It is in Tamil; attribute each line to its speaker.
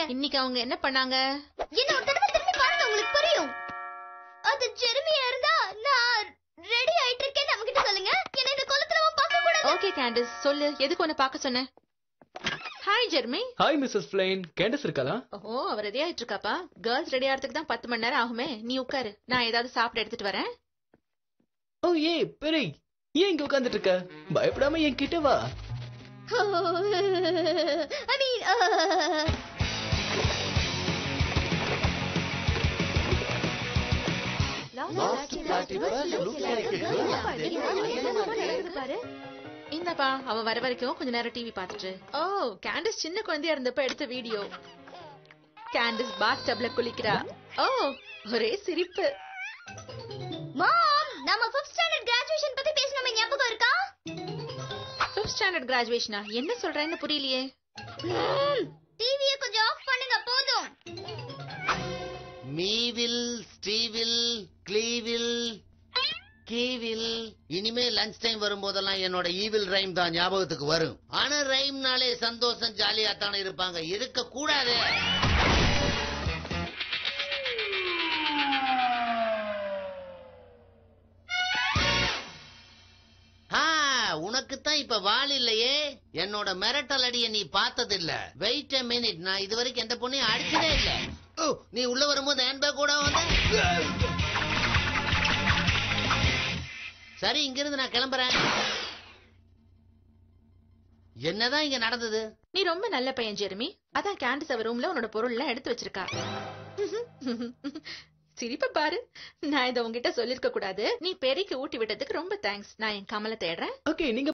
Speaker 1: இன்னைக்கு அவங்க என்ன பண்ணாங்க
Speaker 2: என்ன ஒரு தடவை திரும்பி பாருங்க உங்களுக்கு புரியும் அது ஜெர்மியா இருந்தா நான் ரெடி ஆயிட்டு இருக்கேன் நம்ம கிட்ட சொல்லுங்க என்ன இந்த குளத்துல பார்க்க கூடாது
Speaker 1: ஓகே கேண்டிஸ் சொல்லு எதுக்கு உன்னை பார்க்க சொன்னேன் hi Jeremy
Speaker 3: hi Mrs Blaine Candace இருக்காளா
Speaker 1: ஓ அவ ரெடி ஆயிட்டு இருக்காப்பா கேர்ள்ஸ் ரெடி ஆகிறதுக்கு தான் பத்து மணி நேரம் ஆகுமே நீ உட்காரு நான் ஏதாவது சாப்பிட எடுத்துட்டு வரேன்
Speaker 3: ஓ ஏ பெரி ஏன் இங்க உட்கார்ந்துட்டு இருக்க பயப்படாம என் கிட்ட வா
Speaker 2: ஐ மீன்
Speaker 1: இந்தப்பா அவ வர வரைக்கும் கொஞ்ச நேரம் டிவி பார்த்துட்டு ஓ கேண்டிஸ் சின்ன குழந்தையா இருந்தப்ப எடுத்த வீடியோ கேண்டிஸ் பாத் டப்ல குளிக்கிறா ஓ ஒரே சிரிப்பு
Speaker 2: மாம் நம்ம 5th ஸ்டாண்டர்ட் கிராஜுவேஷன் பத்தி பேசணுமே ஞாபகம் இருக்கா
Speaker 1: ஃபிஃப்த் ஸ்டாண்டர்ட் கிராஜுவேஷனா என்ன சொல்றேன்னு புரியலையே
Speaker 2: டிவியை கொஞ்சம் ஆஃப் பண்ணுங்க போதும்
Speaker 4: மீவில் ஸ்டீவில் க்ளீவில் கீவில் இனிமே லஞ்ச் டைம் வரும்போதெல்லாம் என்னோட ஈவில் ரைம் தான் ஞாபகத்துக்கு வரும் ஆனா ரைம்னாலே சந்தோஷம் ஜாலியா தானே இருப்பாங்க இருக்க கூடாது உனக்கு தான் இப்ப வால் இல்லையே என்னோட மிரட்டல் அடிய நீ பார்த்தது இல்ல வெயிட் a மினிட் நான் இது வரைக்கும் எந்த பொண்ணையும் அடிச்சதே இல்ல ஓ நீ உள்ள வரும்போது ஹேண்ட்பேக் கூட வந்த சரி இங்கிருந்து நான் கிளம்புறேன் என்னதான் இங்க நடந்தது
Speaker 1: நீ ரொம்ப நல்ல பையன் ஜெர்மி அதான் கேண்டிஸ் அவ ரூம்ல உன்னோட பொருள் எல்லாம் எடுத்து வச்சிருக்கா சிரிப்ப பாரு நான் இதை உங்ககிட்ட சொல்லிருக்க கூடாது நீ பெரிக்கு ஊட்டி விட்டதுக்கு ரொம்ப தேங்க்ஸ் நான் என் கமலை தேடுறேன்
Speaker 3: ஓகே நீங்க